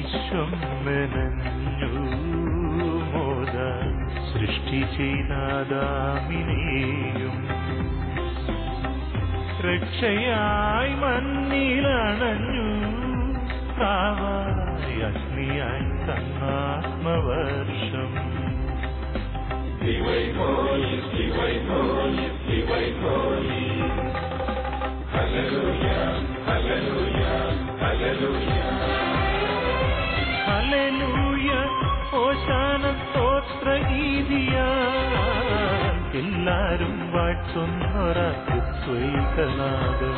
വിശ്വം മെനഞ്ഞു മോദ സൃഷ്ടി ചെയ്താദാമിനെയും രക്ഷയായി മണ്ണിലണഞ്ഞു കാവായി അഗ്നിയായി തന്നാത്മവർഷം ഹല്ലേലൂയ ഓശാന സ്തോത്ര ഗീതിയ എല്ലാരും വാഴ്ത്തുന്നൊരത്വൈകനാദം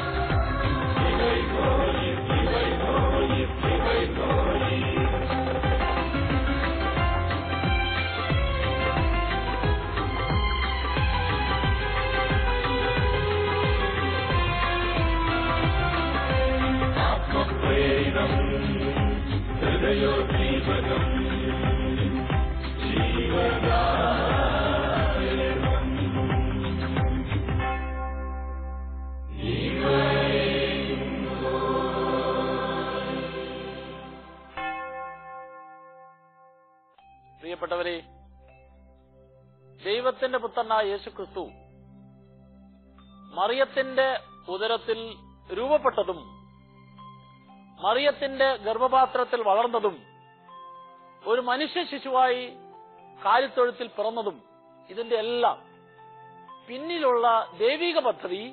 പ്രിയപ്പെട്ടവരെ ദൈവത്തിന്റെ പുത്രനായ യേശു ക്രിസ്തു മറിയത്തിന്റെ ഉദരത്തിൽ രൂപപ്പെട്ടതും മറിയത്തിന്റെ ഗർഭപാത്രത്തിൽ വളർന്നതും ഒരു മനുഷ്യ ശിശുവായി കാലിത്തൊഴുത്തിൽ പിറന്നതും ഇതിന്റെ എല്ലാം പിന്നിലുള്ള ദൈവിക പദ്ധതി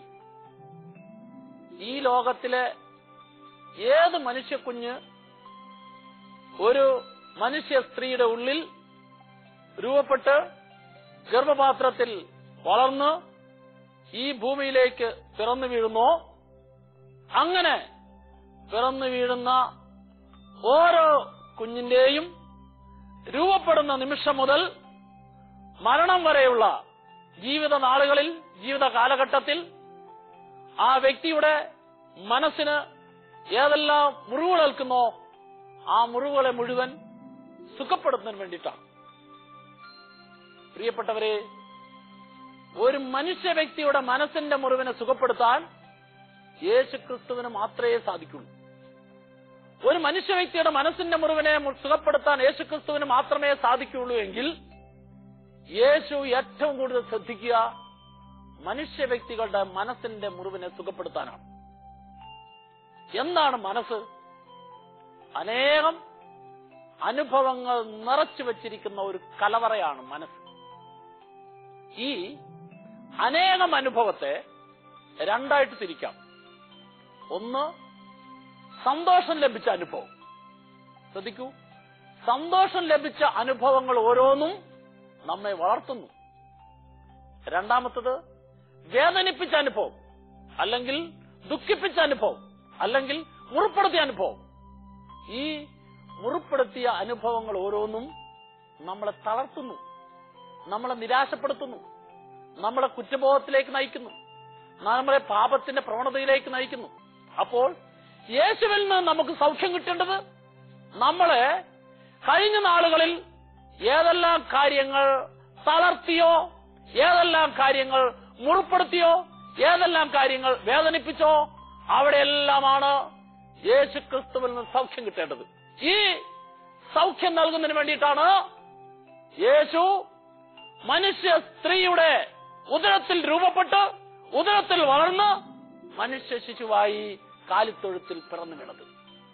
ഈ ലോകത്തിലെ ഏത് മനുഷ്യക്കുഞ്ഞ് ഒരു മനുഷ്യ സ്ത്രീയുടെ ഉള്ളിൽ രൂപപ്പെട്ട് ഗർഭപാത്രത്തിൽ വളർന്ന് ഈ ഭൂമിയിലേക്ക് പിറന്നു വീഴുന്നോ അങ്ങനെ പിറന്നു വീഴുന്ന ഓരോ കുഞ്ഞിന്റെയും രൂപപ്പെടുന്ന നിമിഷം മുതൽ മരണം വരെയുള്ള ജീവിത നാളുകളിൽ ജീവിത കാലഘട്ടത്തിൽ ആ വ്യക്തിയുടെ മനസ്സിന് ഏതെല്ലാം മുറിവുകളേൽക്കുന്നോ ആ മുറിവുകളെ മുഴുവൻ സുഖപ്പെടുത്തുന്നതിന് വേണ്ടിയിട്ടാണ് പ്രിയപ്പെട്ടവരെ ഒരു മനുഷ്യ വ്യക്തിയുടെ മനസ്സിന്റെ മുറിവിനെ സുഖപ്പെടുത്താൻ യേശു ക്രിസ്തുവിന് മാത്രമേ സാധിക്കുള്ളൂ ഒരു മനുഷ്യ വ്യക്തിയുടെ മനസ്സിന്റെ മുറിവിനെ മു- സുഖപ്പെടുത്താൻ യേശു ക്രിസ്തുവിന് മാത്രമേ സാധിക്കുള്ളൂ എങ്കിൽ യേശു ഏറ്റവും കൂടുതൽ ശ്രദ്ധിക്കുക മനുഷ്യ വ്യക്തികളുടെ മനസ്സിന്റെ മുറിവിനെ സുഖപ്പെടുത്താനാണ് എന്താണ് മനസ്സ് അനേകം അനുഭവങ്ങൾ നിറച്ചു വച്ചിരിക്കുന്ന ഒരു കലവറയാണ് മനസ്സ് ഈ അനേകം അനുഭവത്തെ രണ്ടായിട്ട് തിരിക്കാം ഒന്ന് സന്തോഷം ലഭിച്ച അനുഭവം ശ്രദ്ധിക്കൂ സന്തോഷം ലഭിച്ച അനുഭവങ്ങൾ ഓരോന്നും നമ്മെ വളർത്തുന്നു രണ്ടാമത്തത് വേദനിപ്പിച്ച അനുഭവം അല്ലെങ്കിൽ ദുഃഖിപ്പിച്ച അനുഭവം അല്ലെങ്കിൽ മുറിപ്പെടുത്തിയ അനുഭവം ഈ മുറിപ്പെടുത്തിയ അനുഭവങ്ങൾ ഓരോന്നും നമ്മളെ തളർത്തുന്നു നമ്മളെ നിരാശപ്പെടുത്തുന്നു നമ്മളെ കുറ്റബോധത്തിലേക്ക് നയിക്കുന്നു നമ്മളെ പാപത്തിന്റെ പ്രവണതയിലേക്ക് നയിക്കുന്നു അപ്പോൾ യേശുവിൽ നിന്ന് നമുക്ക് സൗഖ്യം കിട്ടേണ്ടത് നമ്മളെ കഴിഞ്ഞ നാളുകളിൽ ഏതെല്ലാം കാര്യങ്ങൾ തളർത്തിയോ ഏതെല്ലാം കാര്യങ്ങൾ മുറിപ്പെടുത്തിയോ ഏതെല്ലാം കാര്യങ്ങൾ വേദനിപ്പിച്ചോ അവിടെയെല്ലാമാണ് യേശു ക്രിസ്തുവിൽ നിന്ന് സൗഖ്യം കിട്ടേണ്ടത് ഈ സൗഖ്യം നൽകുന്നതിന് വേണ്ടിയിട്ടാണ് യേശു മനുഷ്യ സ്ത്രീയുടെ ഉദരത്തിൽ രൂപപ്പെട്ട് ഉദരത്തിൽ വളർന്ന് മനുഷ്യ ശിശുവായി കാലിത്തൊഴുത്തിൽ പിറന്നു വീണത്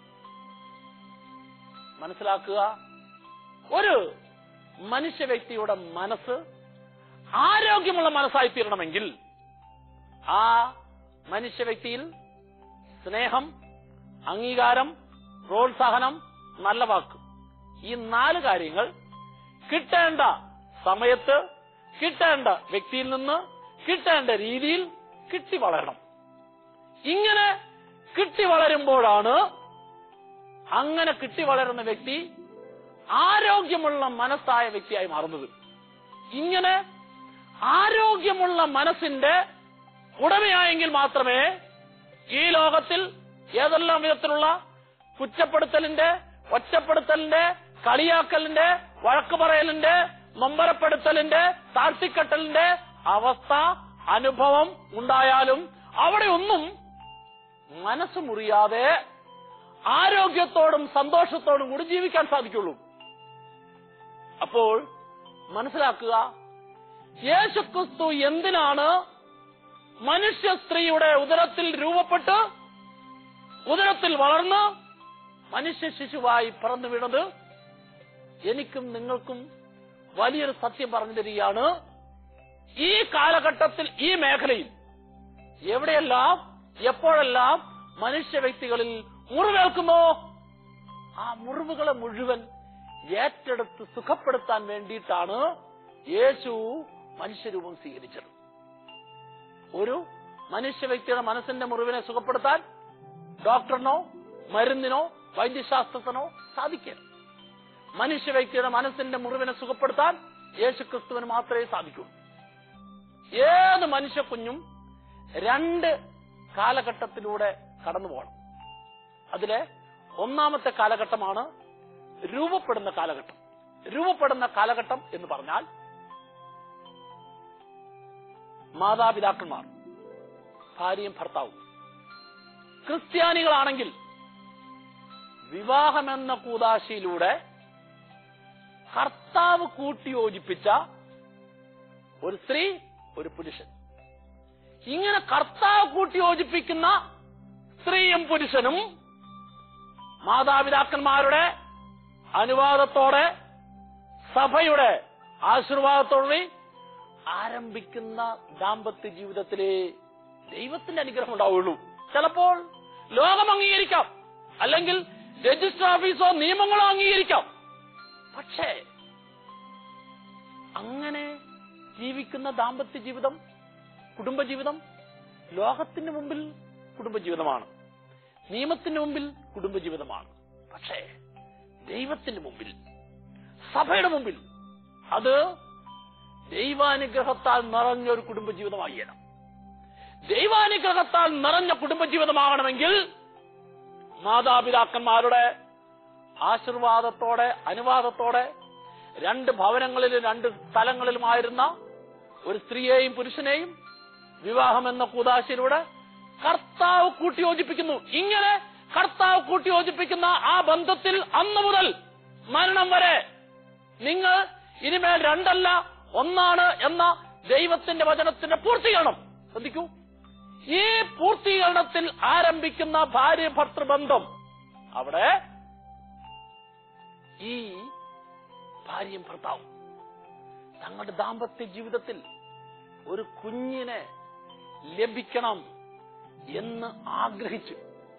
മനസ്സിലാക്കുക ഒരു മനുഷ്യ വ്യക്തിയുടെ മനസ്സ് ആരോഗ്യമുള്ള മനസ്സായി തീരണമെങ്കിൽ ആ മനുഷ്യ വ്യക്തിയിൽ സ്നേഹം അംഗീകാരം പ്രോത്സാഹനം നല്ല വാക്ക് ഈ നാല് കാര്യങ്ങൾ കിട്ടേണ്ട സമയത്ത് കിട്ടേണ്ട വ്യക്തിയിൽ നിന്ന് കിട്ടേണ്ട രീതിയിൽ കിട്ടി വളരണം ഇങ്ങനെ കിട്ടി വളരുമ്പോഴാണ് അങ്ങനെ കിട്ടി വളരുന്ന വ്യക്തി ആരോഗ്യമുള്ള മനസ്സായ വ്യക്തിയായി മാറുന്നത് ഇങ്ങനെ ആരോഗ്യമുള്ള മനസ്സിന്റെ ഉടമയായെങ്കിൽ മാത്രമേ ഈ ലോകത്തിൽ ഏതെല്ലാം വിധത്തിലുള്ള കുറ്റപ്പെടുത്തലിന്റെ ഒറ്റപ്പെടുത്തലിന്റെ കളിയാക്കലിന്റെ വഴക്ക് പറയലിന്റെ നൊമ്പരപ്പെടുത്തലിന്റെ താഴ്ത്തിക്കെട്ടലിന്റെ അവസ്ഥ അനുഭവം ഉണ്ടായാലും അവിടെ ഒന്നും മനസ്സ് മുറിയാതെ ആരോഗ്യത്തോടും സന്തോഷത്തോടും കൂടി ജീവിക്കാൻ സാധിക്കുള്ളൂ അപ്പോൾ മനസ്സിലാക്കുക യേശുക്രിസ്തു എന്തിനാണ് മനുഷ്യ സ്ത്രീയുടെ ഉദരത്തിൽ രൂപപ്പെട്ട് ഉദരത്തിൽ വളർന്ന് മനുഷ്യ ശിശുവായി പറന്നു വീണത് എനിക്കും നിങ്ങൾക്കും വലിയൊരു സത്യം പറഞ്ഞു തരികയാണ് ഈ കാലഘട്ടത്തിൽ ഈ മേഖലയിൽ എവിടെയെല്ലാം എപ്പോഴെല്ലാം മനുഷ്യ വ്യക്തികളിൽ മുറിവേൽക്കുന്നോ ആ മുറിവുകളെ മുഴുവൻ ഏറ്റെടുത്ത് സുഖപ്പെടുത്താൻ വേണ്ടിയിട്ടാണ് യേശു മനുഷ്യരൂപം സ്വീകരിച്ചത് ഒരു മനുഷ്യ വ്യക്തിയുടെ മനസ്സിന്റെ മുറിവിനെ സുഖപ്പെടുത്താൻ ഡോക്ടറിനോ മരുന്നിനോ വൈദ്യശാസ്ത്രത്തിനോ സാധിക്കില്ല മനുഷ്യ വ്യക്തിയുടെ മനസ്സിന്റെ മുറിവിനെ സുഖപ്പെടുത്താൻ യേശു ക്രിസ്തുവിന് മാത്രമേ സാധിക്കൂ ഏത് മനുഷ്യ കുഞ്ഞും രണ്ട് കാലഘട്ടത്തിലൂടെ കടന്നു പോകണം അതിലെ ഒന്നാമത്തെ കാലഘട്ടമാണ് രൂപപ്പെടുന്ന കാലഘട്ടം രൂപപ്പെടുന്ന കാലഘട്ടം എന്ന് പറഞ്ഞാൽ മാതാപിതാക്കന്മാർ ഭാര്യയും ഭർത്താവും ക്രിസ്ത്യാനികളാണെങ്കിൽ വിവാഹമെന്ന കൂതാശിയിലൂടെ കർത്താവ് കൂട്ടിയോജിപ്പിച്ച ഒരു സ്ത്രീ ഒരു പുരുഷൻ ഇങ്ങനെ കർത്താവ് കൂട്ടിയോജിപ്പിക്കുന്ന സ്ത്രീയും പുരുഷനും മാതാപിതാക്കന്മാരുടെ അനുവാദത്തോടെ സഭയുടെ ആശീർവാദത്തോടെ ആരംഭിക്കുന്ന ദാമ്പത്യ ജീവിതത്തിലെ ദൈവത്തിന്റെ അനുഗ്രഹം ഉണ്ടാവുള്ളൂ ചിലപ്പോൾ ലോകം അംഗീകരിക്കാം അല്ലെങ്കിൽ രജിസ്റ്റർ ഓഫീസോ നിയമങ്ങളോ അംഗീകരിക്കാം പക്ഷേ അങ്ങനെ ജീവിക്കുന്ന ദാമ്പത്യ ജീവിതം കുടുംബജീവിതം ലോകത്തിന് മുമ്പിൽ കുടുംബജീവിതമാണ് നിയമത്തിന് മുമ്പിൽ കുടുംബജീവിതമാണ് പക്ഷേ ദൈവത്തിന് മുമ്പിൽ സഭയുടെ മുമ്പിൽ അത് ദൈവാനുഗ്രഹത്താൽ നിറഞ്ഞ ഒരു കുടുംബജീവിതമാകണം ദൈവാനുഗ്രഹത്താൽ നിറഞ്ഞ കുടുംബജീവിതമാകണമെങ്കിൽ മാതാപിതാക്കന്മാരുടെ ആശീർവാദത്തോടെ അനുവാദത്തോടെ രണ്ട് ഭവനങ്ങളിലും രണ്ട് സ്ഥലങ്ങളിലുമായിരുന്ന ഒരു സ്ത്രീയെയും പുരുഷനെയും വിവാഹം എന്ന കൂതാശയിലൂടെ കർത്താവ് കൂട്ടിയോജിപ്പിക്കുന്നു ഇങ്ങനെ കർത്താവ് കൂട്ടിയോജിപ്പിക്കുന്ന ആ ബന്ധത്തിൽ അന്നു മുതൽ മരണം വരെ നിങ്ങൾ ഇനിമേൽ രണ്ടല്ല ഒന്നാണ് എന്ന ദൈവത്തിന്റെ വചനത്തിന്റെ പൂർത്തീകരണം ശ്രദ്ധിക്കൂ ഈ പൂർത്തീകരണത്തിൽ ആരംഭിക്കുന്ന ഭാര്യ ഭർത്തൃബന്ധം അവിടെ ഈ ഭാര്യയും ഭർത്താവും തങ്ങളുടെ ദാമ്പത്യ ജീവിതത്തിൽ ഒരു കുഞ്ഞിനെ ലഭിക്കണം എന്ന് ആഗ്രഹിച്ചു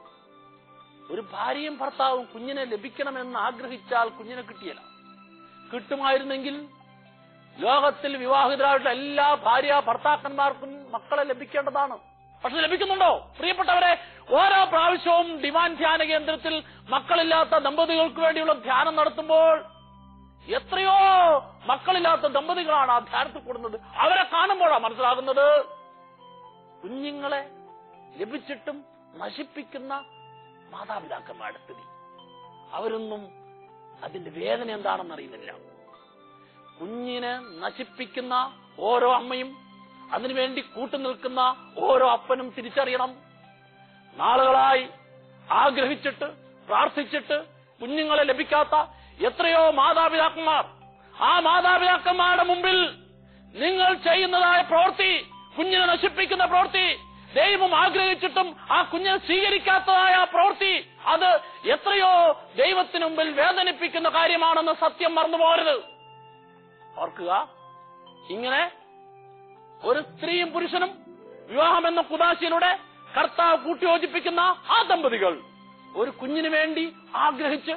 ഒരു ഭാര്യയും ഭർത്താവും കുഞ്ഞിനെ ലഭിക്കണമെന്ന് ആഗ്രഹിച്ചാൽ കുഞ്ഞിനെ കിട്ടിയല്ല കിട്ടുമായിരുന്നെങ്കിൽ ലോകത്തിൽ വിവാഹിതരായിട്ടുള്ള എല്ലാ ഭാര്യ ഭർത്താക്കന്മാർക്കും മക്കളെ ലഭിക്കേണ്ടതാണ് പക്ഷെ ലഭിക്കുന്നുണ്ടോ പ്രിയപ്പെട്ടവരെ ഓരോ പ്രാവശ്യവും ഡിമാൻഡ് ധ്യാന കേന്ദ്രത്തിൽ മക്കളില്ലാത്ത ദമ്പതികൾക്ക് വേണ്ടിയുള്ള ധ്യാനം നടത്തുമ്പോൾ എത്രയോ മക്കളില്ലാത്ത ദമ്പതികളാണ് ആ ധ്യാനത്തിൽ കൂടുന്നത് അവരെ കാണുമ്പോഴാണ് മനസ്സിലാകുന്നത് കുഞ്ഞുങ്ങളെ ലഭിച്ചിട്ടും നശിപ്പിക്കുന്ന മാതാപിതാക്കന്മാരുടെ സ്ഥിതി അവരൊന്നും അതിന്റെ വേദന എന്താണെന്ന് അറിയുന്നില്ല കുഞ്ഞിനെ നശിപ്പിക്കുന്ന ഓരോ അമ്മയും അതിനുവേണ്ടി കൂട്ടുനിൽക്കുന്ന ഓരോ അപ്പനും തിരിച്ചറിയണം നാളുകളായി ആഗ്രഹിച്ചിട്ട് പ്രാർത്ഥിച്ചിട്ട് കുഞ്ഞുങ്ങളെ ലഭിക്കാത്ത എത്രയോ മാതാപിതാക്കന്മാർ ആ മാതാപിതാക്കന്മാരുടെ മുമ്പിൽ നിങ്ങൾ ചെയ്യുന്നതായ പ്രവൃത്തി കുഞ്ഞിനെ നശിപ്പിക്കുന്ന പ്രവൃത്തി ദൈവം ആഗ്രഹിച്ചിട്ടും ആ കുഞ്ഞിനെ സ്വീകരിക്കാത്തതായ പ്രവൃത്തി അത് എത്രയോ ദൈവത്തിന് മുമ്പിൽ വേദനിപ്പിക്കുന്ന കാര്യമാണെന്ന് സത്യം മറന്നുപോകരുത് ഓർക്കുക ഇങ്ങനെ ഒരു സ്ത്രീയും പുരുഷനും വിവാഹം എന്ന കുദാശയിലൂടെ കർത്താവ് കൂട്ടിയോജിപ്പിക്കുന്ന ആ ദമ്പതികൾ ഒരു കുഞ്ഞിന് വേണ്ടി ആഗ്രഹിച്ച്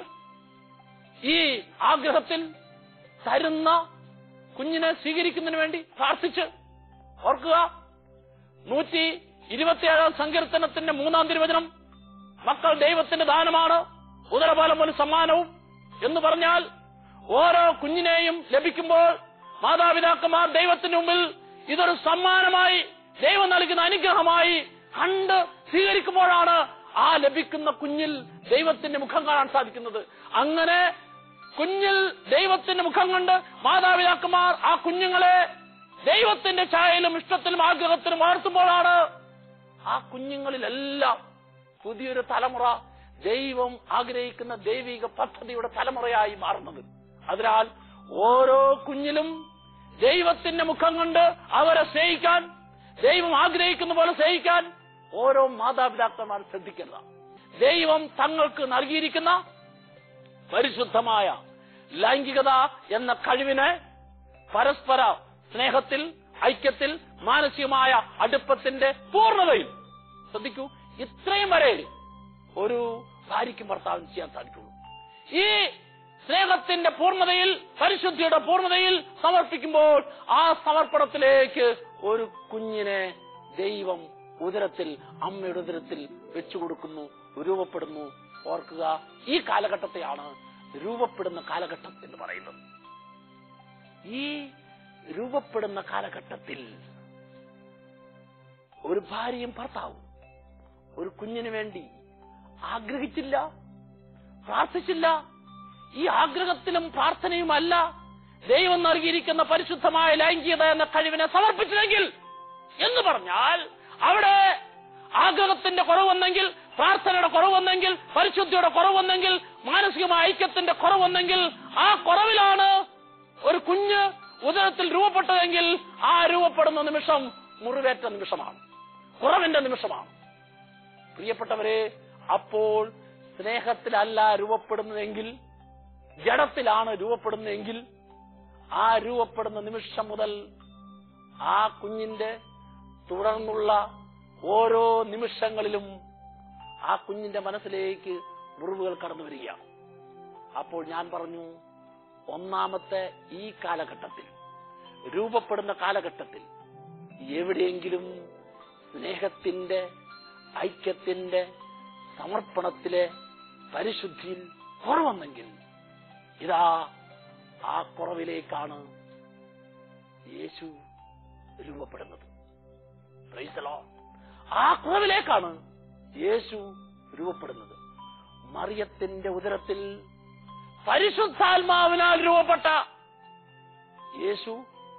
ഈ ആഗ്രഹത്തിൽ തരുന്ന കുഞ്ഞിനെ സ്വീകരിക്കുന്നതിന് വേണ്ടി പ്രാർത്ഥിച്ച് ഓർക്കുക നൂറ്റി ഇരുപത്തിയേഴാം സങ്കീർത്തനത്തിന്റെ മൂന്നാം തിരുവചനം മക്കൾ ദൈവത്തിന്റെ ദാനമാണ് ഉദരഫലം ഒരു സമ്മാനവും എന്ന് പറഞ്ഞാൽ ഓരോ കുഞ്ഞിനെയും ലഭിക്കുമ്പോൾ മാതാപിതാക്കന്മാർ ദൈവത്തിന് മുമ്പിൽ ഇതൊരു സമ്മാനമായി ദൈവം നൽകുന്ന അനുഗ്രഹമായി കണ്ട് സ്വീകരിക്കുമ്പോഴാണ് ആ ലഭിക്കുന്ന കുഞ്ഞിൽ ദൈവത്തിന്റെ മുഖം കാണാൻ സാധിക്കുന്നത് അങ്ങനെ കുഞ്ഞിൽ ദൈവത്തിന്റെ മുഖം കണ്ട് മാതാപിതാക്കന്മാർ ആ കുഞ്ഞുങ്ങളെ ദൈവത്തിന്റെ ഛായയിലും ഇഷ്ടത്തിലും ആഗ്രഹത്തിലും വളർത്തുമ്പോഴാണ് ആ കുഞ്ഞുങ്ങളിലെല്ലാം പുതിയൊരു തലമുറ ദൈവം ആഗ്രഹിക്കുന്ന ദൈവിക പദ്ധതിയുടെ തലമുറയായി മാറുന്നത് അതിനാൽ ഓരോ കുഞ്ഞിലും ദൈവത്തിന്റെ മുഖം കൊണ്ട് അവരെ സ്നേഹിക്കാൻ ദൈവം ആഗ്രഹിക്കുന്ന പോലെ സ്നേഹിക്കാൻ ഓരോ മാതാപിതാക്കന്മാർ ശ്രദ്ധിക്കേണ്ടതാണ് ദൈവം തങ്ങൾക്ക് നൽകിയിരിക്കുന്ന പരിശുദ്ധമായ ലൈംഗികത എന്ന കഴിവിനെ പരസ്പര സ്നേഹത്തിൽ ഐക്യത്തിൽ മാനസികമായ അടുപ്പത്തിന്റെ പൂർണ്ണതയിൽ ശ്രദ്ധിക്കൂ ഇത്രയും വരെ ഒരു ഭാര്യയ്ക്കും ഭർത്താവിനും ചെയ്യാൻ സാധിക്കുള്ളൂ ഈ സ്നേഹത്തിന്റെ പൂർണ്ണതയിൽ പരിശുദ്ധിയുടെ പൂർണ്ണതയിൽ സമർപ്പിക്കുമ്പോൾ ആ സമർപ്പണത്തിലേക്ക് ഒരു കുഞ്ഞിനെ ദൈവം ഉദരത്തിൽ അമ്മയുടെ ഉദരത്തിൽ വെച്ചു കൊടുക്കുന്നു രൂപപ്പെടുന്നു ഓർക്കുക ഈ കാലഘട്ടത്തെയാണ് രൂപപ്പെടുന്ന കാലഘട്ടം എന്ന് പറയുന്നത് ഈ രൂപപ്പെടുന്ന കാലഘട്ടത്തിൽ ഒരു ഭാര്യയും ഭർത്താവും ഒരു കുഞ്ഞിന് വേണ്ടി ആഗ്രഹിച്ചില്ല പ്രാർത്ഥിച്ചില്ല ഈ ആഗ്രഹത്തിലും പ്രാർത്ഥനയുമല്ല ദൈവം നൽകിയിരിക്കുന്ന പരിശുദ്ധമായ ലൈംഗികത എന്ന കഴിവിനെ സമർപ്പിച്ചില്ലെങ്കിൽ എന്ന് പറഞ്ഞാൽ അവിടെ ആഗ്രഹത്തിന്റെ കുറവെന്നെങ്കിൽ പ്രാർത്ഥനയുടെ കുറവെന്നെങ്കിൽ പരിശുദ്ധിയുടെ കുറവെന്നെങ്കിൽ മാനസികമായ ഐക്യത്തിന്റെ കുറവെന്നെങ്കിൽ ആ കുറവിലാണ് ഒരു കുഞ്ഞ് ഉദരത്തിൽ രൂപപ്പെട്ടതെങ്കിൽ ആ രൂപപ്പെടുന്ന നിമിഷം മുറിവേറ്റ നിമിഷമാണ് കുറവിന്റെ നിമിഷമാണ് പ്രിയപ്പെട്ടവരെ അപ്പോൾ സ്നേഹത്തിലല്ല രൂപപ്പെടുന്നതെങ്കിൽ ജഡത്തിലാണ് രൂപപ്പെടുന്നതെങ്കിൽ ആ രൂപപ്പെടുന്ന നിമിഷം മുതൽ ആ കുഞ്ഞിന്റെ തുടർന്നുള്ള ഓരോ നിമിഷങ്ങളിലും ആ കുഞ്ഞിന്റെ മനസ്സിലേക്ക് മുറിവുകൾ കടന്നു വരികയാണ് അപ്പോൾ ഞാൻ പറഞ്ഞു ഒന്നാമത്തെ ഈ കാലഘട്ടത്തിൽ രൂപപ്പെടുന്ന കാലഘട്ടത്തിൽ എവിടെയെങ്കിലും സ്നേഹത്തിന്റെ ഐക്യത്തിന്റെ സമർപ്പണത്തിലെ പരിശുദ്ധിയിൽ കുറവെന്നെങ്കിൽ ഇതാ ആ കുറവിലേക്കാണ് യേശു രൂപപ്പെടുന്നത് Praise the Lord. ആ കുറവിലേക്കാണ് യേശു രൂപപ്പെടുന്നത് മറിയത്തിന്റെ ഉദരത്തിൽ പരിശുദ്ധാത്മാവിനാൽ രൂപപ്പെട്ട യേശു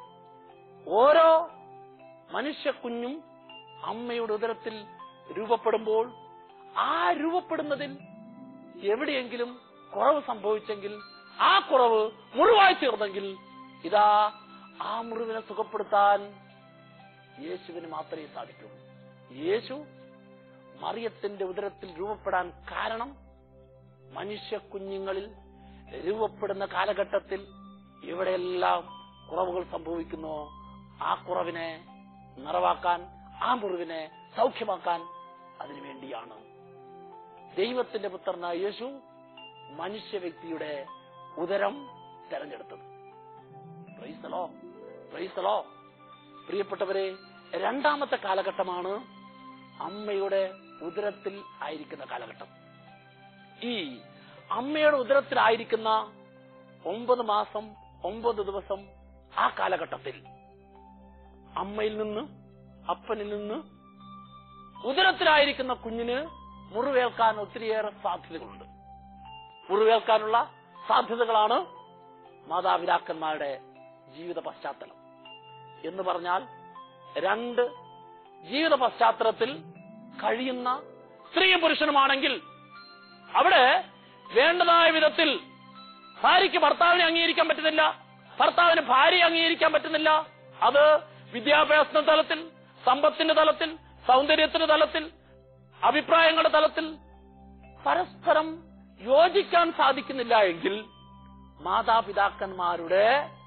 ഓരോ മനുഷ്യക്കുഞ്ഞും അമ്മയുടെ ഉദരത്തിൽ രൂപപ്പെടുമ്പോൾ ആ രൂപപ്പെടുന്നതിൽ എവിടെയെങ്കിലും കുറവ് സംഭവിച്ചെങ്കിൽ ആ കുറവ് മുറിവായി തീർന്നെങ്കിൽ ഇതാ ആ മുറിവിനെ സുഖപ്പെടുത്താൻ യേശുവിന് മാത്രമേ സാധിക്കൂ യേശു മറിയത്തിന്റെ ഉദരത്തിൽ രൂപപ്പെടാൻ കാരണം മനുഷ്യ കുഞ്ഞുങ്ങളിൽ രൂപപ്പെടുന്ന കാലഘട്ടത്തിൽ എവിടെയെല്ലാം കുറവുകൾ സംഭവിക്കുന്നോ ആ കുറവിനെ നിറവാക്കാൻ ആ മുറിവിനെ സൗഖ്യമാക്കാൻ അതിനു വേണ്ടിയാണ് ദൈവത്തിന്റെ പുത്രനായ യേശു മനുഷ്യ വ്യക്തിയുടെ ഉദരം തെരഞ്ഞെടുത്തത് പ്രൈസലോ പ്രൈസലോ പ്രിയപ്പെട്ടവരെ രണ്ടാമത്തെ കാലഘട്ടമാണ് അമ്മയുടെ ഉദരത്തിൽ ആയിരിക്കുന്ന കാലഘട്ടം ഈ അമ്മയുടെ ഉദരത്തിലായിരിക്കുന്ന ഒമ്പത് മാസം ഒമ്പത് ദിവസം ആ കാലഘട്ടത്തിൽ അമ്മയിൽ നിന്ന് അപ്പനിൽ നിന്ന് ഉദരത്തിലായിരിക്കുന്ന കുഞ്ഞിന് മുറിവേൽക്കാൻ ഒത്തിരിയേറെ സാധ്യതകളുണ്ട് മുറിവേൽക്കാനുള്ള സാധ്യതകളാണ് മാതാപിതാക്കന്മാരുടെ ജീവിത പശ്ചാത്തലം എന്ന് പറഞ്ഞാൽ രണ്ട് ജീവിത പശ്ചാത്തലത്തിൽ കഴിയുന്ന സ്ത്രീയും പുരുഷനുമാണെങ്കിൽ അവിടെ വേണ്ടതായ വിധത്തിൽ ഭാര്യയ്ക്ക് ഭർത്താവിനെ അംഗീകരിക്കാൻ പറ്റുന്നില്ല ഭർത്താവിന് ഭാര്യയെ അംഗീകരിക്കാൻ പറ്റുന്നില്ല അത് വിദ്യാഭ്യാസത്തിന്റെ തലത്തിൽ സമ്പത്തിന്റെ തലത്തിൽ സൗന്ദര്യത്തിന്റെ തലത്തിൽ അഭിപ്രായങ്ങളുടെ തലത്തിൽ പരസ്പരം യോജിക്കാൻ സാധിക്കുന്നില്ല എങ്കിൽ മാതാപിതാക്കന്മാരുടെ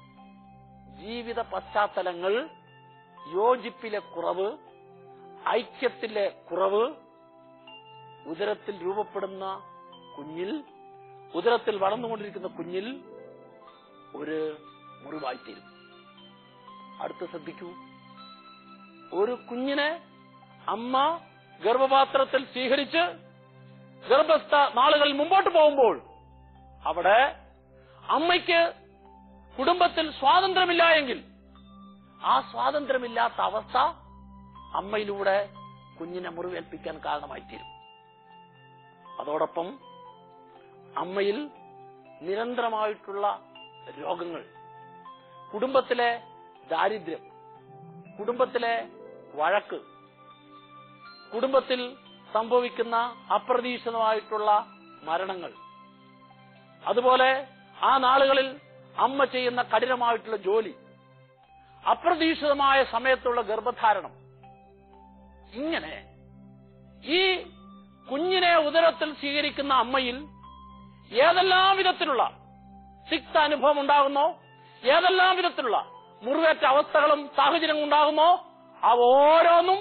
ജീവിത പശ്ചാത്തലങ്ങൾ യോജിപ്പിലെ കുറവ് ഐക്യത്തിലെ കുറവ് ഉദരത്തിൽ രൂപപ്പെടുന്ന കുഞ്ഞിൽ ഉദരത്തിൽ വളർന്നുകൊണ്ടിരിക്കുന്ന കുഞ്ഞിൽ ഒരു മുറിവായിത്തീരും അടുത്ത് ശ്രദ്ധിക്കൂ ഒരു കുഞ്ഞിനെ അമ്മ ഗർഭപാത്രത്തിൽ സ്വീകരിച്ച് ഗർഭസ്ഥ നാളുകളിൽ മുമ്പോട്ട് പോകുമ്പോൾ അവിടെ അമ്മയ്ക്ക് കുടുംബത്തിൽ സ്വാതന്ത്ര്യമില്ല എങ്കിൽ ആ സ്വാതന്ത്ര്യമില്ലാത്ത അവസ്ഥ അമ്മയിലൂടെ കുഞ്ഞിനെ മുറിവേൽപ്പിക്കാൻ കാരണമായിത്തീരും അതോടൊപ്പം അമ്മയിൽ നിരന്തരമായിട്ടുള്ള രോഗങ്ങൾ കുടുംബത്തിലെ ദാരിദ്ര്യം കുടുംബത്തിലെ വഴക്ക് കുടുംബത്തിൽ സംഭവിക്കുന്ന അപ്രതീക്ഷിതമായിട്ടുള്ള മരണങ്ങൾ അതുപോലെ ആ നാളുകളിൽ അമ്മ ചെയ്യുന്ന കഠിനമായിട്ടുള്ള ജോലി അപ്രതീക്ഷിതമായ സമയത്തുള്ള ഗർഭധാരണം ഇങ്ങനെ ഈ കുഞ്ഞിനെ ഉദരത്തിൽ സ്വീകരിക്കുന്ന അമ്മയിൽ ഏതെല്ലാം വിധത്തിലുള്ള സിക്ത അനുഭവം ഉണ്ടാകുന്നോ ഏതെല്ലാം വിധത്തിലുള്ള മുറിവേറ്റ അവസ്ഥകളും സാഹചര്യങ്ങളും ഉണ്ടാകുന്നോ അവ ഓരോന്നും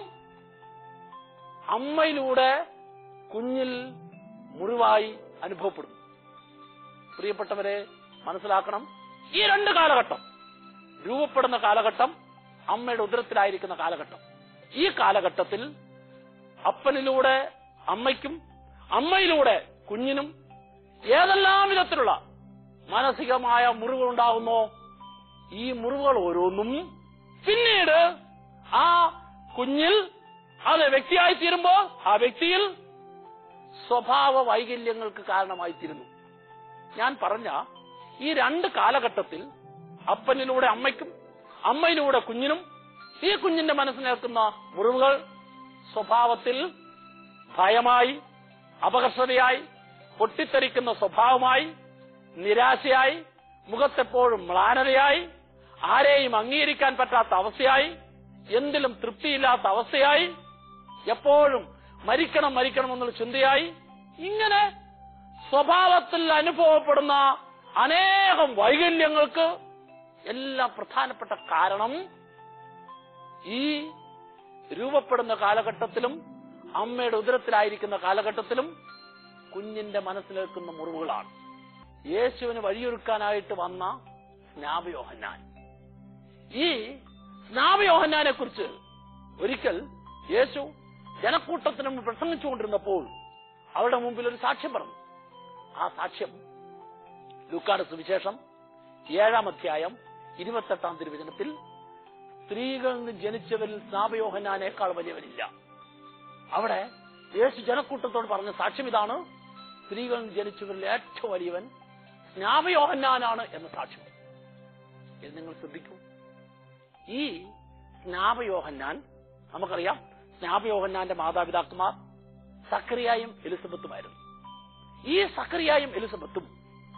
അമ്മയിലൂടെ കുഞ്ഞിൽ മുറിവായി അനുഭവപ്പെടുന്നു പ്രിയപ്പെട്ടവരെ മനസ്സിലാക്കണം ഈ രണ്ട് കാലഘട്ടം രൂപപ്പെടുന്ന കാലഘട്ടം അമ്മയുടെ ഉദരത്തിലായിരിക്കുന്ന കാലഘട്ടം ഈ കാലഘട്ടത്തിൽ അപ്പനിലൂടെ അമ്മയ്ക്കും അമ്മയിലൂടെ കുഞ്ഞിനും ഏതെല്ലാം വിധത്തിലുള്ള മാനസികമായ മുറിവുകൾ ഉണ്ടാകുന്നോ ഈ മുറിവുകൾ ഓരോന്നും പിന്നീട് ആ കുഞ്ഞിൽ അത് വ്യക്തിയായി തീരുമ്പോൾ ആ വ്യക്തിയിൽ സ്വഭാവ വൈകല്യങ്ങൾക്ക് കാരണമായി തീരുന്നു ഞാൻ പറഞ്ഞ ഈ രണ്ട് കാലഘട്ടത്തിൽ അപ്പനിലൂടെ അമ്മയ്ക്കും അമ്മയിലൂടെ കുഞ്ഞിനും ഈ കുഞ്ഞിന്റെ മനസ്സിലേക്കുന്ന മുറിവുകൾ സ്വഭാവത്തിൽ ഭയമായി അപകർഷതയായി പൊട്ടിത്തെറിക്കുന്ന സ്വഭാവമായി നിരാശയായി മുഖത്തെപ്പോഴും മ്ലാനതയായി ആരെയും അംഗീകരിക്കാൻ പറ്റാത്ത അവസ്ഥയായി എന്തിലും തൃപ്തിയില്ലാത്ത അവസ്ഥയായി എപ്പോഴും മരിക്കണം മരിക്കണം എന്നുള്ള ചിന്തയായി ഇങ്ങനെ സ്വഭാവത്തിൽ അനുഭവപ്പെടുന്ന അനേകം വൈകല്യങ്ങൾക്ക് എല്ലാം പ്രധാനപ്പെട്ട കാരണം ഈ രൂപപ്പെടുന്ന കാലഘട്ടത്തിലും അമ്മയുടെ ഉദരത്തിലായിരിക്കുന്ന കാലഘട്ടത്തിലും കുഞ്ഞിന്റെ മനസ്സിലേക്കുന്ന മുറിവുകളാണ് യേശുവിന് വഴിയൊരുക്കാനായിട്ട് വന്ന സ്നാപയോഹന്നാൻ ഈ സ്നാപയോഹന്നാനെ കുറിച്ച് ഒരിക്കൽ യേശു ജനക്കൂട്ടത്തിന് മുമ്പ് പ്രസംഗിച്ചുകൊണ്ടിരുന്നപ്പോൾ അവരുടെ മുമ്പിൽ ഒരു സാക്ഷ്യം പറഞ്ഞു ആ സാക്ഷ്യം ലൂക്കാട് സുവിശേഷം ഏഴാം അധ്യായം ഇരുപത്തെട്ടാം തിരുവചനത്തിൽ സ്ത്രീകളിൽ നിന്ന് ജനിച്ചവരിൽ സ്നാപയോഹനാനേക്കാൾ വലിയവരില്ല അവിടെ യേശു ജനക്കൂട്ടത്തോട് പറഞ്ഞ സാക്ഷ്യം ഇതാണ് സ്ത്രീകളിൽ നിന്ന് ജനിച്ചവരിൽ ഏറ്റവും വലിയവൻ സ്നാപയോഹന്നാനാണ് എന്ന സാക്ഷ്യം ഇത് നിങ്ങൾ ശ്രദ്ധിക്കൂ ഈ സ്നാപയോഹന്നാൻ നമുക്കറിയാം സ്നാപയോഹന്നാന്റെ മാതാപിതാക്കന്മാർ സക്രിയായും എലിസബത്തുമായിരുന്നു ഈ സക്രിയായും എലിസബത്തും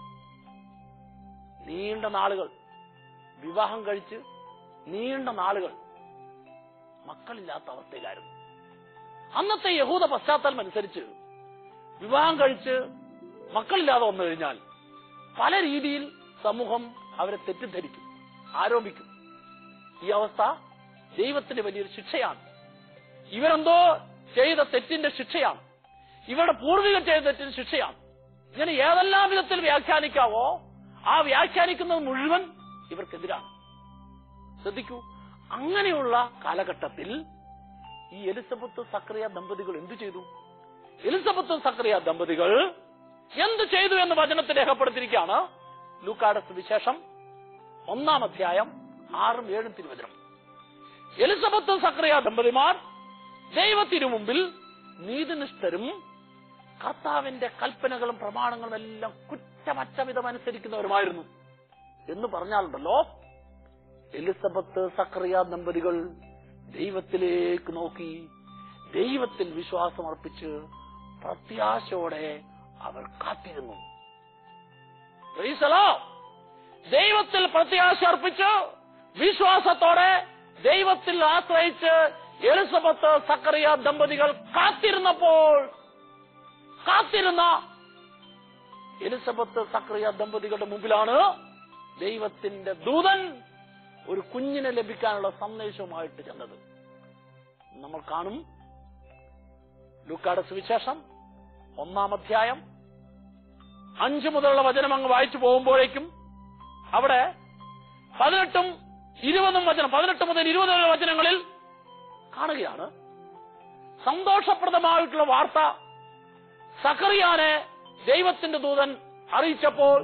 നീണ്ട നാളുകൾ വിവാഹം കഴിച്ച് നീണ്ട നാളുകൾ മക്കളില്ലാത്ത അവസ്ഥയിലായിരുന്നു അന്നത്തെ യഹൂദ പശ്ചാത്തലം അനുസരിച്ച് വിവാഹം കഴിച്ച് മക്കളില്ലാതെ വന്നു കഴിഞ്ഞാൽ പല രീതിയിൽ സമൂഹം അവരെ തെറ്റിദ്ധരിക്കും ആരോപിക്കും ഈ അവസ്ഥ ദൈവത്തിന് വലിയൊരു ശിക്ഷയാണ് ഇവരെന്തോ ചെയ്ത തെറ്റിന്റെ ശിക്ഷയാണ് ഇവരുടെ പൂർവികർ ചെയ്ത തെറ്റിന്റെ ശിക്ഷയാണ് ഇങ്ങനെ ഏതെല്ലാം വിധത്തിൽ വ്യാഖ്യാനിക്കാവോ ആ വ്യാഖ്യാനിക്കുന്നത് മുഴുവൻ ഇവർക്കെതിരാണ് ശ്രദ്ധിക്കൂ അങ്ങനെയുള്ള കാലഘട്ടത്തിൽ ഈ എലിസബത്ത് സക്രിയ ദമ്പതികൾ എന്തു ചെയ്തു എലിസബത്ത് സക്രിയ ദമ്പതികൾ എന്ത് ചെയ്തു എന്ന് വചനത്തിൽ രേഖപ്പെടുത്തിയിരിക്കുകയാണ് ലൂക്കാട് സുവിശേഷം ഒന്നാം അധ്യായം ആറും ഏഴും തിരുവചനം എലിസബത്ത് സക്രിയ ദമ്പതിമാർ ദൈവത്തിനു മുമ്പിൽ നീതിനിഷ്ഠരും കർത്താവിന്റെ കൽപ്പനകളും പ്രമാണങ്ങളും എല്ലാം കുറ്റമറ്റ വിധം അനുസരിക്കുന്നവരുമായിരുന്നു എന്ന് പറഞ്ഞാലുണ്ടല്ലോ എലിസബത്ത് സക്രിയ ദമ്പതികൾ ദൈവത്തിലേക്ക് നോക്കി ദൈവത്തിൽ വിശ്വാസം അർപ്പിച്ച് പ്രത്യാശയോടെ അവർ കാത്തിരുന്നു Praise the Lord. ദൈവത്തിൽ പ്രത്യാശ അർപ്പിച്ച് വിശ്വാസത്തോടെ ദൈവത്തിൽ ആശ്രയിച്ച് എലിസബത്ത് സക്കറിയ ദമ്പതികൾ കാത്തിരുന്നപ്പോൾ കാത്തിരുന്ന എലിസബത്ത് സക്രിയ ദമ്പതികളുടെ മുമ്പിലാണ് ദൈവത്തിന്റെ ദൂതൻ ഒരു കുഞ്ഞിനെ ലഭിക്കാനുള്ള സന്ദേശവുമായിട്ട് ചെന്നത് നമ്മൾ കാണും ലൂക്കാട് സുവിശേഷം ഒന്നാം അധ്യായം അഞ്ചു മുതലുള്ള വചനം അങ്ങ് വായിച്ചു പോകുമ്പോഴേക്കും അവിടെ പതിനെട്ടും ഇരുപതും വചനം പതിനെട്ട് മുതൽ ഇരുപത് വരെ വചനങ്ങളിൽ കാണുകയാണ് സന്തോഷപ്രദമായിട്ടുള്ള വാർത്ത സക്കറിയാനെ ദൈവത്തിന്റെ ദൂതൻ അറിയിച്ചപ്പോൾ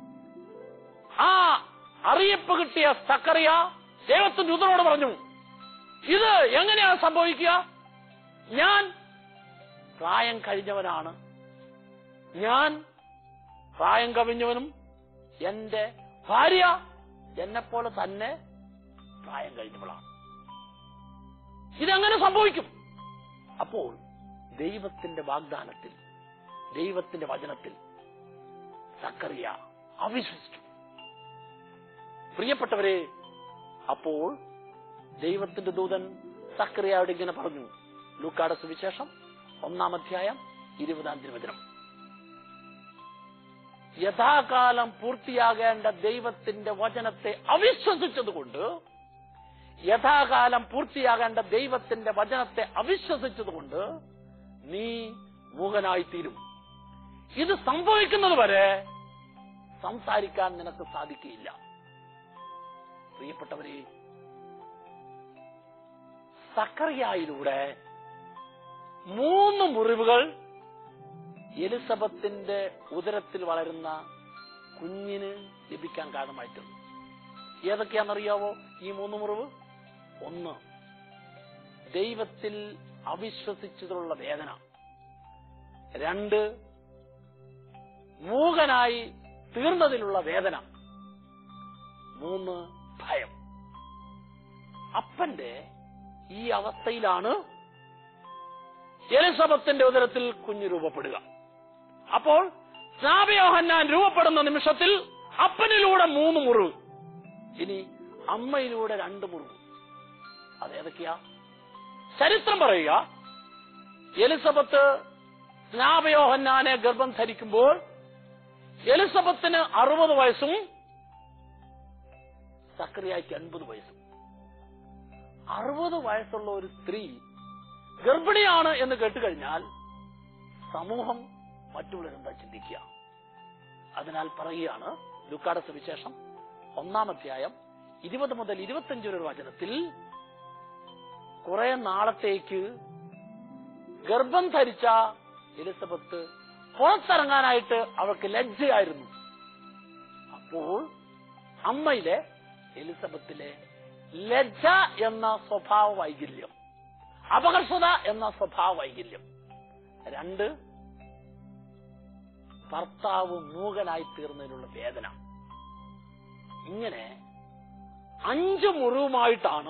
ആ അറിയിപ്പ് കിട്ടിയ സക്കറിയ ദൈവത്തിന്റെ ദൂതനോട് പറഞ്ഞു ഇത് എങ്ങനെയാണ് സംഭവിക്കുക ഞാൻ പ്രായം കഴിഞ്ഞവനാണ് ഞാൻ പ്രായം കവിഞ്ഞവനും എന്റെ ഭാര്യ എന്നെപ്പോലെ തന്നെ പ്രായം കഴിഞ്ഞവളാണ് ഇതെങ്ങനെ സംഭവിക്കും അപ്പോൾ ദൈവത്തിന്റെ വാഗ്ദാനത്തിൽ ദൈവത്തിന്റെ വചനത്തിൽ സക്കറിയ അവിശ്വസിച്ചു പ്രിയപ്പെട്ടവരെ അപ്പോൾ ദൈവത്തിന്റെ ദൂതൻ സക്കറിയായോട് ഇങ്ങനെ പറഞ്ഞു ലൂക്കാട് സുവിശേഷം ഒന്നാം അധ്യായം ഇരുപതാം തിരുവചനം യഥാകാലം പൂർത്തിയാകേണ്ട ദൈവത്തിന്റെ വചനത്തെ അവിശ്വസിച്ചതുകൊണ്ട് യഥാകാലം പൂർത്തിയാകേണ്ട ദൈവത്തിന്റെ വചനത്തെ അവിശ്വസിച്ചതുകൊണ്ട് നീ മൂകനായിത്തീരും ഇത് സംഭവിക്കുന്നത് വരെ സംസാരിക്കാൻ നിനക്ക് സാധിക്കുകയില്ല പ്രിയപ്പെട്ടവരെ സക്കറിയായിലൂടെ മൂന്ന് മുറിവുകൾ എലിസബത്തിന്റെ ഉദരത്തിൽ വളരുന്ന കുഞ്ഞിന് ലഭിക്കാൻ കാരണമായിട്ടുണ്ട് ഏതൊക്കെയാണെന്നറിയാവോ ഈ മൂന്ന് മുറിവ് ഒന്ന് ദൈവത്തിൽ അവിശ്വസിച്ചതിലുള്ള വേദന രണ്ട് മൂകനായി തീർന്നതിലുള്ള വേദന മൂന്ന് ഭയം അപ്പന്റെ ഈ അവസ്ഥയിലാണ് എലിസബത്തിന്റെ ഉദരത്തിൽ കുഞ്ഞ് രൂപപ്പെടുക അപ്പോൾ സ്നാപയോഹന്നാൻ രൂപപ്പെടുന്ന നിമിഷത്തിൽ അപ്പനിലൂടെ മൂന്ന് മുറിവ് ഇനി അമ്മയിലൂടെ രണ്ട് മുറിവ് അതേതൊക്കെയാ ചരിത്രം പറയുക എലിസബത്ത് സ്നാപയോഹന്നാനെ ഗർഭം ധരിക്കുമ്പോൾ എലിസബത്തിന് അറുപത് വയസ്സും സക്രിയായ്ക്ക് അൻപത് വയസ്സും അറുപത് വയസ്സുള്ള ഒരു സ്ത്രീ ഗർഭിണിയാണ് എന്ന് കേട്ടുകഴിഞ്ഞാൽ സമൂഹം മറ്റുള്ളവരെന്താ ചിന്തിക്കുക അതിനാൽ പറയുകയാണ് ലുക്കാട സുവിശേഷം ഒന്നാം അധ്യായം ഇരുപത് മുതൽ ഇരുപത്തിയഞ്ച് വരെ വചനത്തിൽ കുറെ നാളത്തേക്ക് ഗർഭം ധരിച്ച എലിസബത്ത് പുറത്തിറങ്ങാനായിട്ട് അവൾക്ക് ലജ്ജയായിരുന്നു അപ്പോൾ അമ്മയിലെ എലിസബത്തിലെ ലജ്ജ എന്ന സ്വഭാവ വൈകല്യം അപകർഷത എന്ന സ്വഭാവ വൈകല്യം രണ്ട് ഭർത്താവ് മൂകനായി തീർന്നതിനുള്ള വേദന ഇങ്ങനെ അഞ്ച് മുറിവുമായിട്ടാണ്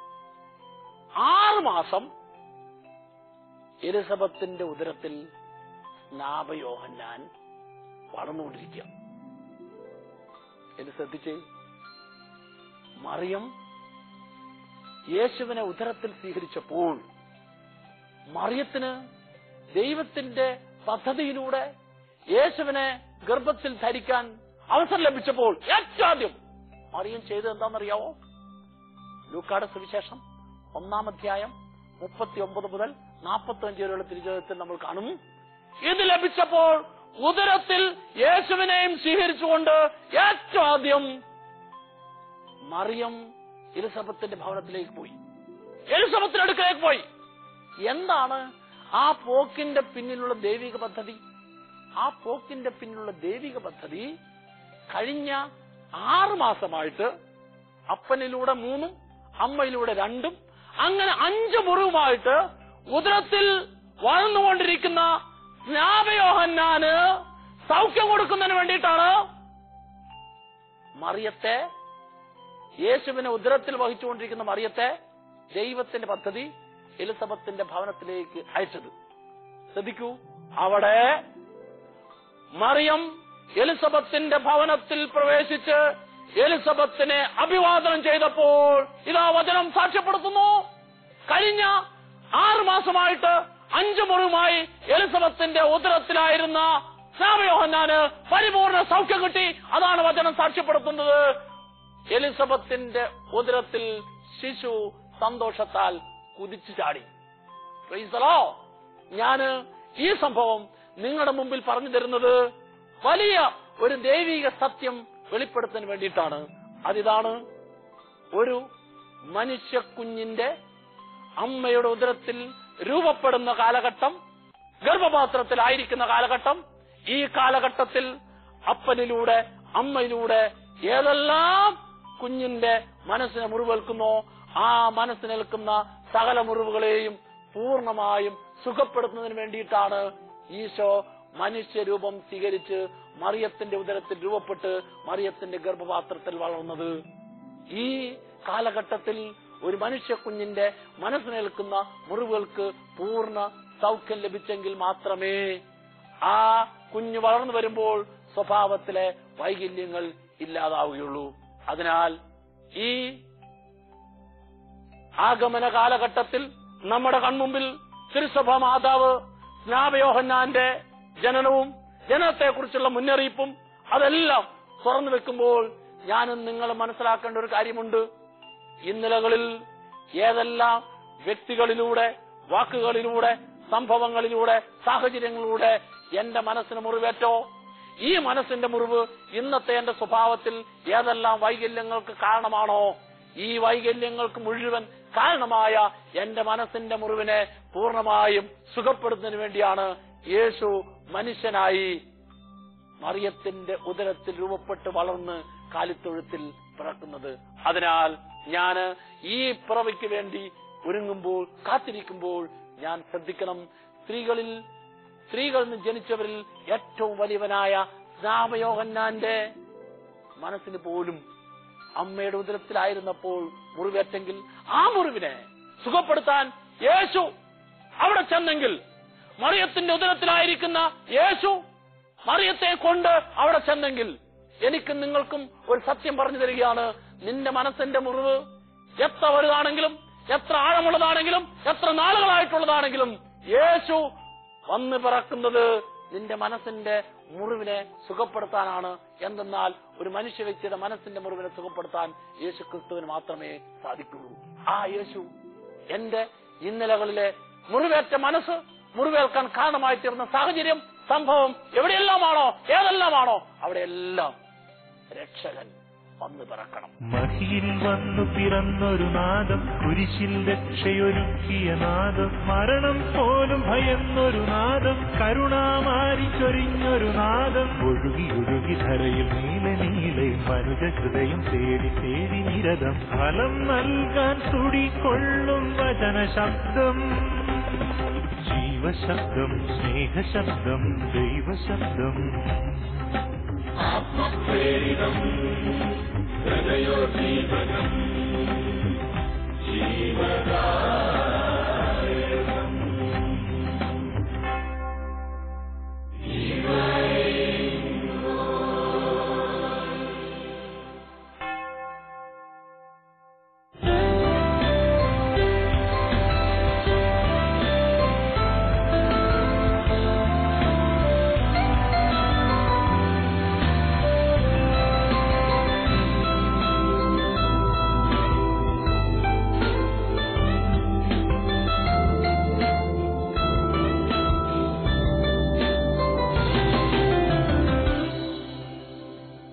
ആറ് മാസം എലിസബത്തിന്റെ ഉദരത്തിൽ സ്നാപയോഹന്നാൻ വളർന്നുകൊണ്ടിരിക്കുക എന്ന് ശ്രദ്ധിച്ചേ മറിയം യേശുവിനെ ഉദരത്തിൽ സ്വീകരിച്ചപ്പോൾ മറിയത്തിന് ദൈവത്തിന്റെ പദ്ധതിയിലൂടെ യേശുവിനെ ഗർഭത്തിൽ ധരിക്കാൻ അവസരം ലഭിച്ചപ്പോൾ ഏറ്റവും ആദ്യം മറിയം ചെയ്തത് എന്താണെന്നറിയാവോ ലൂക്കാട് സുവിശേഷം ഒന്നാം അധ്യായം മുപ്പത്തി ഒമ്പത് മുതൽ നാൽപ്പത്തി അഞ്ച് വരെയുള്ള തിരുചോദത്തിൽ നമ്മൾ കാണും ഇത് ലഭിച്ചപ്പോൾ ഉദരത്തിൽ യേശുവിനെയും സ്വീകരിച്ചുകൊണ്ട് ഏറ്റവും ആദ്യം മറിയം എലിസബത്തിന്റെ ഭവനത്തിലേക്ക് പോയി എലിസബത്തിന്റെ അടുക്കലേക്ക് പോയി എന്താണ് ആ പോക്കിന്റെ പിന്നിലുള്ള ദൈവിക പദ്ധതി ആ പോക്കിന്റെ പിന്നിലുള്ള ദൈവിക പദ്ധതി കഴിഞ്ഞ ആറു മാസമായിട്ട് അപ്പനിലൂടെ മൂന്നും അമ്മയിലൂടെ രണ്ടും അങ്ങനെ അഞ്ച് മുറിവുമായിട്ട് ഉദരത്തിൽ വളർന്നുകൊണ്ടിരിക്കുന്ന സ്നാപയോഹന്നാന് സൗഖ്യം കൊടുക്കുന്നതിന് വേണ്ടിയിട്ടാണ് മറിയത്തെ യേശുവിനെ ഉദരത്തിൽ വഹിച്ചുകൊണ്ടിരിക്കുന്ന മറിയത്തെ ദൈവത്തിന്റെ പദ്ധതി എലിസബത്തിന്റെ ഭവനത്തിലേക്ക് അയച്ചത് ശ്രദ്ധിക്കൂ അവിടെ മറിയം എലിസബത്തിന്റെ ഭവനത്തിൽ പ്രവേശിച്ച് എലിസബത്തിനെ അഭിവാദനം ചെയ്തപ്പോൾ ഇതാ വചനം സാക്ഷ്യപ്പെടുത്തുന്നു കഴിഞ്ഞ ആറ് മാസമായിട്ട് അഞ്ചു മുറിവുമായി എലിസബത്തിന്റെ ഉദരത്തിലായിരുന്ന സ്നാമയോഹന്നാന് പരിപൂർണ സൗഖ്യം കിട്ടി അതാണ് വചനം സാക്ഷ്യപ്പെടുത്തുന്നത് എലിസബത്തിന്റെ ഉദരത്തിൽ ശിശു സന്തോഷത്താൽ കുതിച്ചു ചാടി പ്രൈസലോ ഞാന് ഈ സംഭവം നിങ്ങളുടെ മുമ്പിൽ പറഞ്ഞു തരുന്നത് വലിയ ഒരു ദൈവിക സത്യം വെളിപ്പെടുത്താൻ വേണ്ടിയിട്ടാണ് അതിതാണ് ഒരു മനുഷ്യ കുഞ്ഞിന്റെ അമ്മയുടെ ഉദരത്തിൽ രൂപപ്പെടുന്ന കാലഘട്ടം ഗർഭപാത്രത്തിലായിരിക്കുന്ന കാലഘട്ടം ഈ കാലഘട്ടത്തിൽ അപ്പനിലൂടെ അമ്മയിലൂടെ ഏതെല്ലാം കുഞ്ഞിന്റെ മനസ്സിനെ മുറിവേൽക്കുന്നോ ആ മനസ്സിനേൽക്കുന്ന സകല മുറിവുകളെയും പൂർണ്ണമായും സുഖപ്പെടുത്തുന്നതിന് വേണ്ടിയിട്ടാണ് ഈശോ മനുഷ്യരൂപം സ്വീകരിച്ച് മറിയത്തിന്റെ ഉദരത്തിൽ രൂപപ്പെട്ട് മറിയത്തിന്റെ ഗർഭപാത്രത്തിൽ വളർന്നത് ഈ കാലഘട്ടത്തിൽ ഒരു മനുഷ്യ കുഞ്ഞിന്റെ മനസ്സിനേൽക്കുന്ന മുറിവുകൾക്ക് പൂർണ്ണ സൗഖ്യം ലഭിച്ചെങ്കിൽ മാത്രമേ ആ കുഞ്ഞ് വളർന്നു വരുമ്പോൾ സ്വഭാവത്തിലെ വൈകല്യങ്ങൾ ഇല്ലാതാവുകയുള്ളൂ അതിനാൽ ഈ ആഗമന കാലഘട്ടത്തിൽ നമ്മുടെ കൺമുമ്പിൽ തിരുസഭ മാതാവ് സ്നാപയോഹന്നാന്റെ ജനനവും ജനനത്തെക്കുറിച്ചുള്ള മുന്നറിയിപ്പും അതെല്ലാം തുറന്നു വെക്കുമ്പോൾ ഞാനും നിങ്ങൾ മനസ്സിലാക്കേണ്ട ഒരു കാര്യമുണ്ട് ഇന്നലകളിൽ ഏതെല്ലാം വ്യക്തികളിലൂടെ വാക്കുകളിലൂടെ സംഭവങ്ങളിലൂടെ സാഹചര്യങ്ങളിലൂടെ എന്റെ മനസ്സിന് മുറിവേറ്റോ ഈ മനസ്സിന്റെ മുറിവ് ഇന്നത്തെ എന്റെ സ്വഭാവത്തിൽ ഏതെല്ലാം വൈകല്യങ്ങൾക്ക് കാരണമാണോ ഈ വൈകല്യങ്ങൾക്ക് മുഴുവൻ കാരണമായ എന്റെ മനസ്സിന്റെ മുറിവിനെ പൂർണ്ണമായും സുഖപ്പെടുത്തുന്നതിന് വേണ്ടിയാണ് യേശു മനുഷ്യനായി മറിയത്തിന്റെ ഉദരത്തിൽ രൂപപ്പെട്ട് വളർന്ന് കാലിത്തൊഴുത്തിൽ പിറക്കുന്നത് അതിനാൽ ഞാന് ഈ പിറവിക്ക് വേണ്ടി ഒരുങ്ങുമ്പോൾ കാത്തിരിക്കുമ്പോൾ ഞാൻ ശ്രദ്ധിക്കണം സ്ത്രീകളിൽ സ്ത്രീകളിൽ നിന്ന് ജനിച്ചവരിൽ ഏറ്റവും വലിയവനായ സ്നാമയോഹന്നാന്റെ മനസ്സിന് പോലും അമ്മയുടെ ഉദരത്തിലായിരുന്നപ്പോൾ മുറിവേറ്റെങ്കിൽ ആ മുറിവിനെ സുഖപ്പെടുത്താൻ യേശു അവിടെ ചെന്നെങ്കിൽ മറിയത്തിന്റെ ഉദരത്തിലായിരിക്കുന്ന യേശു മറിയത്തെ കൊണ്ട് അവിടെ ചെന്നെങ്കിൽ എനിക്കും നിങ്ങൾക്കും ഒരു സത്യം പറഞ്ഞു തരികയാണ് നിന്റെ മനസ്സിന്റെ മുറിവ് എത്ര വലുതാണെങ്കിലും എത്ര ആഴമുള്ളതാണെങ്കിലും എത്ര നാളുകളായിട്ടുള്ളതാണെങ്കിലും യേശു വന്ന് പിറക്കുന്നത് നിന്റെ മനസ്സിന്റെ മുറിവിനെ സുഖപ്പെടുത്താനാണ് എന്തെന്നാൽ ഒരു മനുഷ്യ വ്യക്തിയുടെ മനസ്സിന്റെ മുറിവിനെ സുഖപ്പെടുത്താൻ യേശു ക്രിസ്തുവിന് മാത്രമേ സാധിക്കുള്ളൂ ആ യേശു എന്റെ ഇന്നലകളിലെ മുറിവേറ്റ മനസ്സ് മുറിവേൽക്കാൻ കാരണമായി തീർന്ന സാഹചര്യം സംഭവം എവിടെയെല്ലാമാണോ ഏതെല്ലാമാണോ അവിടെയെല്ലാം രക്ഷകൻ വന്ന് പിറക്കണം മഹിയിൽ വന്നു പിറന്നൊരു നാദം കുരിശിൽ രക്ഷയൊരുക്കിയ നാദം മരണം പോലും ഭയന്നൊരു നാദം കരുണാമാരി ചൊരിഞ്ഞൊരു നാദം ഒഴുകി ഒഴുകി ധരയിൽ നീല നീലെ മനുജ ഹൃദയം തേടി തേടി നിരതം ഫലം നൽകാൻ തുടികൊള്ളും വചന ശബ്ദം ജീവശബ്ദം സ്നേഹശബ്ദം ദൈവശബ്ദം ആത്മപ്രേരിതം